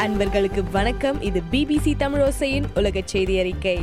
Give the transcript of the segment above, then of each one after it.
அன்பர்களுக்கு வணக்கம் இது பிபிசி தமிழோசையின் உலக செய்தி அறிக்கை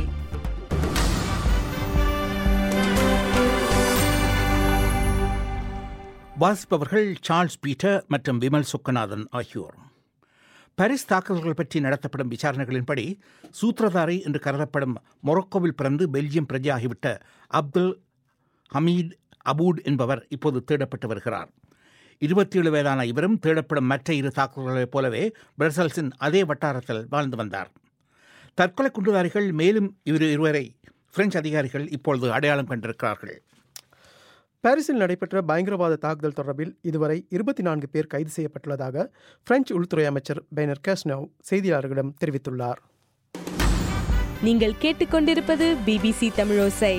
வாசிப்பவர்கள் சார்ல்ஸ் பீட்டர் மற்றும் விமல் சுக்கநாதன் ஆகியோர் பாரிஸ் தாக்குதல்கள் பற்றி நடத்தப்படும் விசாரணைகளின்படி சூத்திரதாரி என்று கருதப்படும் மொரோக்கோவில் பிறந்து பெல்ஜியம் பிரஜையாகிவிட்ட அப்துல் ஹமீத் அபூட் என்பவர் இப்போது தேடப்பட்டு வருகிறார் இருபத்தி ஏழு வயதான இவரும் தேடப்படும் மற்ற இரு தாக்குதல்களைப் போலவே பிரசல்ஸின் அதே வட்டாரத்தில் வாழ்ந்து வந்தார் தற்கொலை குண்டுதாரிகள் மேலும் இரு இருவரை பிரெஞ்சு அதிகாரிகள் இப்பொழுது அடையாளம் கண்டிருக்கிறார்கள் பாரிஸில் நடைபெற்ற பயங்கரவாத தாக்குதல் தொடர்பில் இதுவரை இருபத்தி நான்கு பேர் கைது செய்யப்பட்டுள்ளதாக பிரெஞ்சு உள்துறை அமைச்சர் பெனர் கேஸ்னவ் செய்தியாளர்களிடம் தெரிவித்துள்ளார் நீங்கள் கேட்டுக்கொண்டிருப்பது பிபிசி தமிழோசை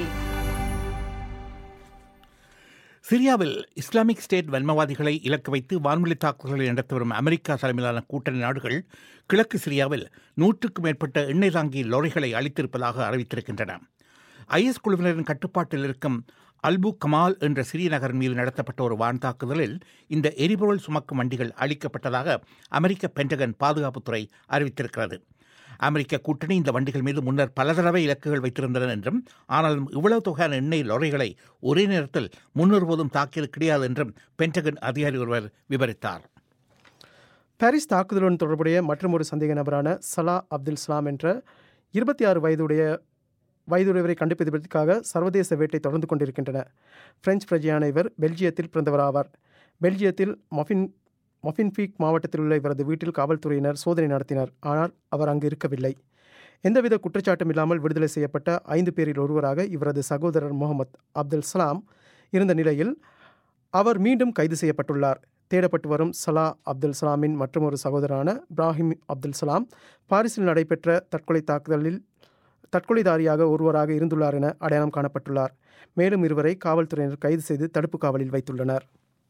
சிரியாவில் இஸ்லாமிக் ஸ்டேட் வன்மவாதிகளை இலக்கு வைத்து வான்வெளி தாக்குதல்களை நடத்தி வரும் அமெரிக்கா தலைமையிலான கூட்டணி நாடுகள் கிழக்கு சிரியாவில் நூற்றுக்கும் மேற்பட்ட எண்ணெய் தாங்கி லொரிகளை அளித்திருப்பதாக அறிவித்திருக்கின்றன ஐஎஸ் குழுவினரின் கட்டுப்பாட்டில் இருக்கும் அல்பு கமால் என்ற சிறிய நகரின் மீது நடத்தப்பட்ட ஒரு வான் தாக்குதலில் இந்த எரிபொருள் சுமக்கும் வண்டிகள் அளிக்கப்பட்டதாக அமெரிக்க பென்டகன் பாதுகாப்புத்துறை அறிவித்திருக்கிறது அமெரிக்க கூட்டணி இந்த வண்டிகள் மீது முன்னர் பல தடவை இலக்குகள் வைத்திருந்தன என்றும் ஆனாலும் இவ்வளவு தொகையான எண்ணெய் லொரிகளை ஒரே நேரத்தில் முன்னொருபோதும் தாக்கியது கிடையாது என்றும் பென்டகன் அதிகாரி ஒருவர் விவரித்தார் பாரிஸ் தாக்குதலுடன் தொடர்புடைய மற்றொரு சந்தேக நபரான சலா அப்துல் சலாம் என்ற இருபத்தி ஆறு வயதுடைய வயதுடையவரை கண்டுபிடிப்பதற்காக சர்வதேச வேட்டை தொடர்ந்து கொண்டிருக்கின்றன பிரெஞ்சு பிரஜையான இவர் பெல்ஜியத்தில் பிறந்தவராவார் பெல்ஜியத்தில் மொஃபின் மொஃபின்ஃபீக் மாவட்டத்தில் உள்ள இவரது வீட்டில் காவல்துறையினர் சோதனை நடத்தினர் ஆனால் அவர் அங்கு இருக்கவில்லை எந்தவித குற்றச்சாட்டும் இல்லாமல் விடுதலை செய்யப்பட்ட ஐந்து பேரில் ஒருவராக இவரது சகோதரர் முகமது அப்துல் சலாம் இருந்த நிலையில் அவர் மீண்டும் கைது செய்யப்பட்டுள்ளார் தேடப்பட்டு வரும் சலா அப்துல் சலாமின் மற்றொரு சகோதரரான இப்ராஹிம் அப்துல் சலாம் பாரிஸில் நடைபெற்ற தற்கொலை தாக்குதலில் தற்கொலைதாரியாக ஒருவராக இருந்துள்ளார் என அடையாளம் காணப்பட்டுள்ளார் மேலும் இருவரை காவல்துறையினர் கைது செய்து தடுப்பு காவலில் வைத்துள்ளனர்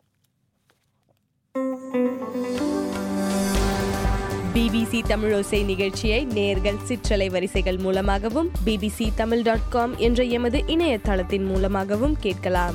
பிபிசி தமிழோசை நிகழ்ச்சியை நேர்கள் சிற்றலை வரிசைகள் மூலமாகவும் பிபிசி தமிழ் டாட் காம் என்ற எமது இணையதளத்தின் மூலமாகவும் கேட்கலாம்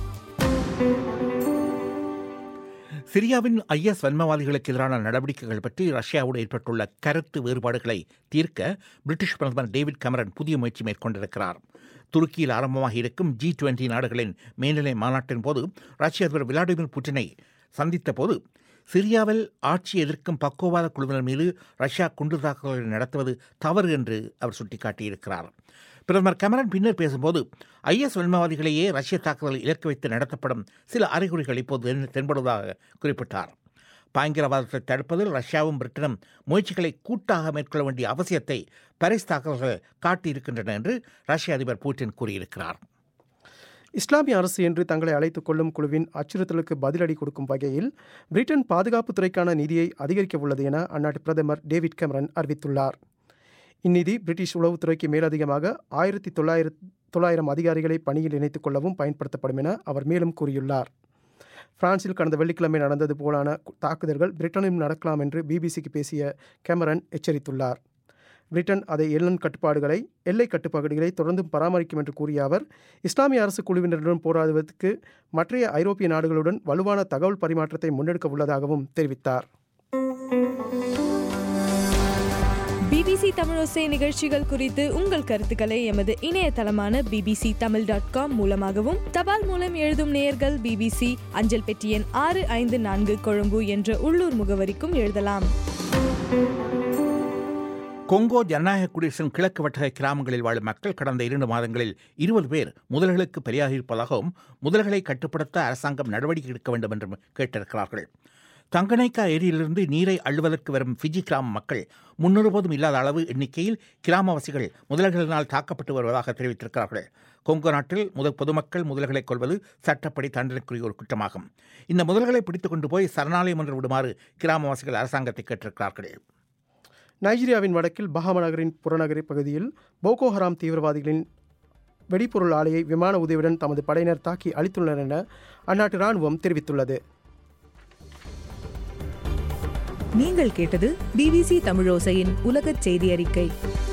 சிரியாவின் ஐஎஸ் வன்மவாதிகளுக்கு எதிரான நடவடிக்கைகள் பற்றி ரஷ்யாவோடு ஏற்பட்டுள்ள கருத்து வேறுபாடுகளை தீர்க்க பிரிட்டிஷ் பிரதமர் டேவிட் கமரன் புதிய முயற்சி மேற்கொண்டிருக்கிறார் துருக்கியில் ஆரம்பமாக இருக்கும் ஜி டுவெண்டி நாடுகளின் மேல்நிலை மாநாட்டின் போது ரஷ்ய அதிபர் விளாடிமிர் புட்டினை சந்தித்த போது சிரியாவில் ஆட்சி எதிர்க்கும் பக்கோவாத குழுவினர் மீது ரஷ்யா குண்டு தாக்குதல்களை நடத்துவது தவறு என்று அவர் சுட்டிக்காட்டியிருக்கிறார் பிரதமர் கமரன் பின்னர் பேசும்போது ஐஎஸ் வன்மவாதிகளையே ரஷ்ய தாக்குதல் இலக்கு வைத்து நடத்தப்படும் சில அறிகுறிகள் இப்போது தென்- தென்படுவதாக குறிப்பிட்டார் பயங்கரவாதத்தை தடுப்பதில் ரஷ்யாவும் பிரிட்டனும் முயற்சிகளை கூட்டாக மேற்கொள்ள வேண்டிய அவசியத்தை பாரிஸ் தாக்குதல்கள் காட்டியிருக்கின்றன என்று ரஷ்ய அதிபர் புட்டின் கூறியிருக்கிறார் இஸ்லாமிய அரசு என்று தங்களை அழைத்துக் கொள்ளும் குழுவின் அச்சுறுத்தலுக்கு பதிலடி கொடுக்கும் வகையில் பிரிட்டன் பாதுகாப்புத் துறைக்கான நிதியை அதிகரிக்க உள்ளது என அந்நாட்டு பிரதமர் டேவிட் கேமரன் அறிவித்துள்ளார் இந்நிதி பிரிட்டிஷ் உளவுத்துறைக்கு மேலதிகமாக ஆயிரத்தி தொள்ளாயிரத் தொள்ளாயிரம் அதிகாரிகளை பணியில் இணைத்துக் கொள்ளவும் பயன்படுத்தப்படும் என அவர் மேலும் கூறியுள்ளார் பிரான்சில் கடந்த வெள்ளிக்கிழமை நடந்தது போலான கு- தாக்குதல்கள் பிரிட்டனிலும் நடக்கலாம் என்று பிபிசிக்கு பேசிய கேமரன் எச்சரித்துள்ளார் பிரிட்டன் அதை எல்லை கட்டுப்பாடுகளை எல்லை கட்டுப்பாடுகளை தொடர்ந்து பராமரிக்கும் என்று கூறிய அவர் இஸ்லாமிய அரசு குழுவினருடன் போராடுவதற்கு மற்றைய ஐரோப்பிய நாடுகளுடன் வலுவான தகவல் பரிமாற்றத்தை முன்னெடுக்க உள்ளதாகவும் தெரிவித்தார் பிபிசி தமிழோசை நிகழ்ச்சிகள் குறித்து உங்கள் கருத்துக்களை எமது இணையதளமான பிபிசி தமிழ் டாட் காம் மூலமாகவும் தபால் மூலம் எழுதும் நேயர்கள் பிபிசி அஞ்சல் பெட்டி எண் ஆறு ஐந்து நான்கு கொழும்பு என்ற உள்ளூர் முகவரிக்கும் எழுதலாம் கொங்கோ ஜனநாயக குடியரசின் கிழக்கு வட்டக கிராமங்களில் வாழும் மக்கள் கடந்த இரண்டு மாதங்களில் இருபது பேர் முதல்களுக்கு பலியாகியிருப்பதாகவும் முதல்களை கட்டுப்படுத்த அரசாங்கம் நடவடிக்கை எடுக்க வேண்டும் என்றும் கேட்டிருக்கிறார்கள் தங்கனைக்கா ஏரியிலிருந்து நீரை அள்ளுவதற்கு வரும் ஃபிஜி கிராம மக்கள் முன்னொருபோதும் இல்லாத அளவு எண்ணிக்கையில் கிராமவாசிகள் முதல்களினால் தாக்கப்பட்டு வருவதாக தெரிவித்திருக்கிறார்கள் கொங்கோ நாட்டில் முதல் பொதுமக்கள் முதல்களை கொள்வது சட்டப்படி தண்டனைக்குரிய ஒரு குற்றமாகும் இந்த முதல்களை பிடித்துக் கொண்டு போய் சரணாலயம் என்று விடுமாறு கிராமவாசிகள் அரசாங்கத்தை கேட்டிருக்கிறார்கள் நைஜீரியாவின் வடக்கில் பஹாமா நகரின் புறநகரி பகுதியில் போகோ ஹராம் தீவிரவாதிகளின் வெடிபொருள் ஆலையை விமான உதவியுடன் தமது படையினர் தாக்கி அழித்துள்ளனர் என அந்நாட்டு ராணுவம் தெரிவித்துள்ளது நீங்கள் கேட்டது பிபிசி தமிழோசையின் உலகச் செய்தி அறிக்கை